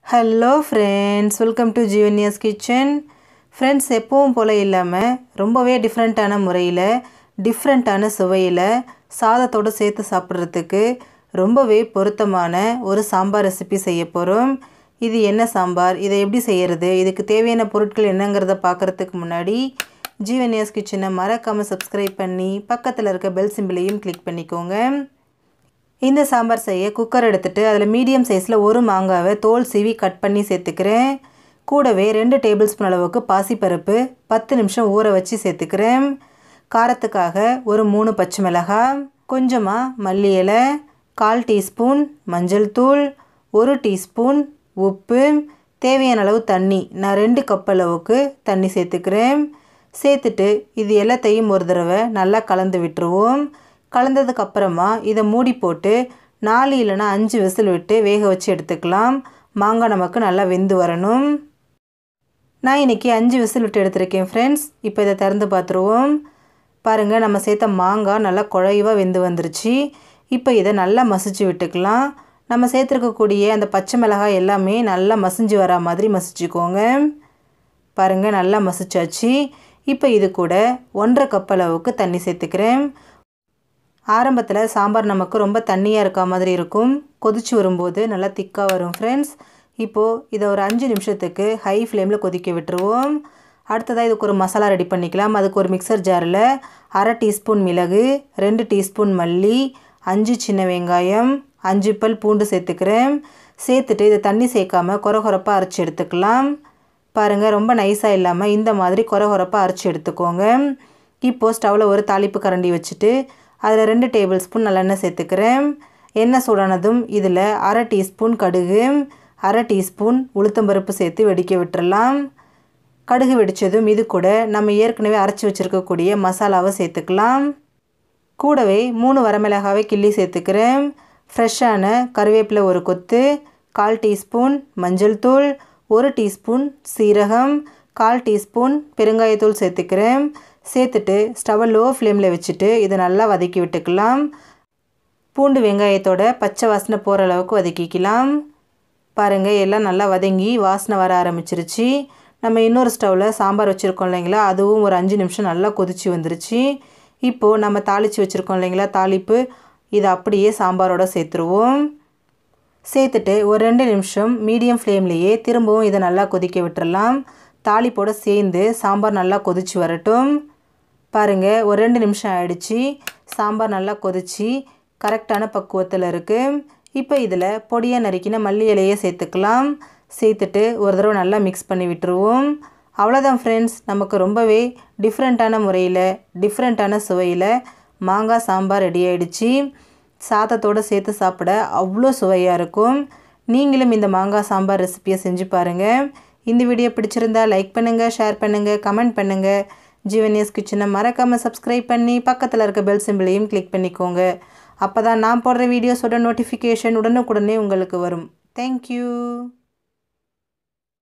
hello friends welcome to Jeevanya's kitchen friends எப்பவும் போல் இல்லாமல் ரொம்பவே டிஃப்ரெண்ட்டான முறையில் டிஃப்ரெண்ட்டான சுவையில் சாதத்தோடு சேர்த்து சாப்பிட்றதுக்கு ரொம்பவே பொருத்தமான ஒரு சாம்பார் ரெசிபி செய்ய போகிறோம் இது என்ன சாம்பார் இதை எப்படி செய்கிறது இதுக்கு தேவையான பொருட்கள் என்னங்கிறத பார்க்குறதுக்கு முன்னாடி ஜீவன்யாஸ் கிச்சனை மறக்காமல் சப்ஸ்கிரைப் பண்ணி பக்கத்தில் இருக்க பெல் சிம்பிளையும் கிளிக் பண்ணிக்கோங்க இந்த சாம்பார் செய்ய குக்கர் எடுத்துகிட்டு அதில் மீடியம் சைஸில் ஒரு மாங்காவை தோல் சீவி கட் பண்ணி சேர்த்துக்கிறேன் கூடவே ரெண்டு டேபிள் ஸ்பூன் அளவுக்கு பாசிப்பருப்பு பத்து நிமிஷம் ஊற வச்சு சேர்த்துக்கிறேன் காரத்துக்காக ஒரு மூணு பச்சை மிளகாய் கொஞ்சமாக மல்லி இலை கால் டீஸ்பூன் மஞ்சள் தூள் ஒரு டீஸ்பூன் உப்பு தேவையான அளவு தண்ணி நான் ரெண்டு கப் அளவுக்கு தண்ணி சேர்த்துக்கிறேன் சேர்த்துட்டு இது எல்லாத்தையும் ஒரு தடவை நல்லா கலந்து விட்டுருவோம் கலந்ததுக்கு அப்புறமா இதை மூடி போட்டு நாலு இல்லைன்னா அஞ்சு விசில் விட்டு வேக வச்சு எடுத்துக்கலாம் மாங்காய் நமக்கு நல்லா வெந்து வரணும் நான் இன்றைக்கி அஞ்சு விசில் விட்டு எடுத்திருக்கேன் ஃப்ரெண்ட்ஸ் இப்போ இதை திறந்து பார்த்துருவோம் பாருங்கள் நம்ம சேர்த்த மாங்காய் நல்லா குழைவாக வெந்து வந்துருச்சு இப்போ இதை நல்லா மசிச்சு விட்டுக்கலாம் நம்ம சேர்த்துருக்கக்கூடிய அந்த பச்சை மிளகாய் எல்லாமே நல்லா மசிஞ்சு வரா மாதிரி மசிச்சுக்கோங்க பாருங்கள் நல்லா மசிச்சாச்சு இப்போ இது கூட ஒன்றரை கப் அளவுக்கு தண்ணி சேர்த்துக்கிறேன் ஆரம்பத்தில் சாம்பார் நமக்கு ரொம்ப தண்ணியாக இருக்க மாதிரி இருக்கும் கொதிச்சு வரும்போது நல்லா திக்காக வரும் ஃப்ரெண்ட்ஸ் இப்போது இதை ஒரு அஞ்சு நிமிஷத்துக்கு ஹை ஃப்ளேமில் கொதிக்க விட்டுருவோம் அடுத்ததாக இதுக்கு ஒரு மசாலா ரெடி பண்ணிக்கலாம் அதுக்கு ஒரு மிக்சர் ஜாரில் அரை டீஸ்பூன் மிளகு ரெண்டு டீஸ்பூன் மல்லி அஞ்சு சின்ன வெங்காயம் அஞ்சு பல் பூண்டு சேர்த்துக்கிறேன் சேர்த்துட்டு இதை தண்ணி சேர்க்காம குறை குறைப்பாக அரைச்சி எடுத்துக்கலாம் பாருங்கள் ரொம்ப நைஸாக இல்லாமல் இந்த மாதிரி குறை குறைப்பாக அரைச்சி எடுத்துக்கோங்க இப்போது ஸ்டவ்வில் ஒரு தாளிப்பு கரண்டி வச்சுட்டு அதில் ரெண்டு டேபிள் ஸ்பூன் நல்லெண்ணெய் சேர்த்துக்கிறேன் எண்ணெய் சூடானதும் இதில் அரை டீஸ்பூன் கடுகு அரை டீஸ்பூன் உளுத்தம்பருப்பு சேர்த்து வெடிக்க விட்டுறலாம் கடுகு வெடித்ததும் இது கூட நம்ம ஏற்கனவே அரைச்சி வச்சுருக்கக்கூடிய மசாலாவை சேர்த்துக்கலாம் கூடவே மூணு வரமிளகாவை கிள்ளி சேர்த்துக்கிறேன் ஃப்ரெஷ்ஷான கருவேப்பிலை ஒரு கொத்து கால் டீஸ்பூன் மஞ்சள் தூள் ஒரு டீஸ்பூன் சீரகம் கால் டீஸ்பூன் பெருங்காயத்தூள் சேர்த்துக்கிறேன் சேர்த்துட்டு ஸ்டவ்வை லோ ஃப்ளேமில் வச்சுட்டு இதை நல்லா வதக்கி விட்டுக்கலாம் பூண்டு வெங்காயத்தோட பச்சை வாசனை போகிற அளவுக்கு வதக்கிக்கலாம் பாருங்கள் எல்லாம் நல்லா வதங்கி வாசனை வர ஆரம்பிச்சிருச்சு நம்ம இன்னொரு ஸ்டவ்வில் சாம்பார் வச்சுருக்கோம் இல்லைங்களா அதுவும் ஒரு அஞ்சு நிமிஷம் நல்லா கொதிச்சு வந்துருச்சு இப்போது நம்ம தாளித்து வச்சுருக்கோம் இல்லைங்களா தாளிப்பு இதை அப்படியே சாம்பாரோட சேர்த்துருவோம் சேர்த்துட்டு ஒரு ரெண்டு நிமிஷம் மீடியம் ஃப்ளேம்லேயே திரும்பவும் இதை நல்லா கொதிக்க விட்டுறலாம் தாளிப்போடு சேர்ந்து சாம்பார் நல்லா கொதிச்சு வரட்டும் பாருங்கள் ஒரு ரெண்டு நிமிஷம் ஆயிடுச்சு சாம்பார் நல்லா கொதிச்சு கரெக்டான பக்குவத்தில் இருக்குது இப்போ இதில் பொடியாக நறுக்கின மல்லி இலையை சேர்த்துக்கலாம் சேர்த்துட்டு ஒரு தடவை நல்லா மிக்ஸ் பண்ணி விட்டுருவோம் அவ்வளோதான் ஃப்ரெண்ட்ஸ் நமக்கு ரொம்பவே டிஃப்ரெண்ட்டான முறையில் டிஃப்ரெண்ட்டான சுவையில் மாங்காய் சாம்பார் ரெடி ஆகிடுச்சு சாதத்தோடு சேர்த்து சாப்பிட அவ்வளோ சுவையாக இருக்கும் நீங்களும் இந்த மாங்காய் சாம்பார் ரெசிப்பியை செஞ்சு பாருங்கள் இந்த வீடியோ பிடிச்சிருந்தா லைக் பண்ணுங்கள் ஷேர் பண்ணுங்கள் கமெண்ட் பண்ணுங்கள் ஜீவனியஸ் கிச்சனை மறக்காமல் சப்ஸ்கிரைப் பண்ணி பக்கத்தில் இருக்க பெல் சிம்பிளையும் கிளிக் பண்ணிக்கோங்க அப்போ தான் நான் போடுற வீடியோஸோட நோட்டிஃபிகேஷன் உடனுக்குடனே உங்களுக்கு வரும் தேங்க்யூ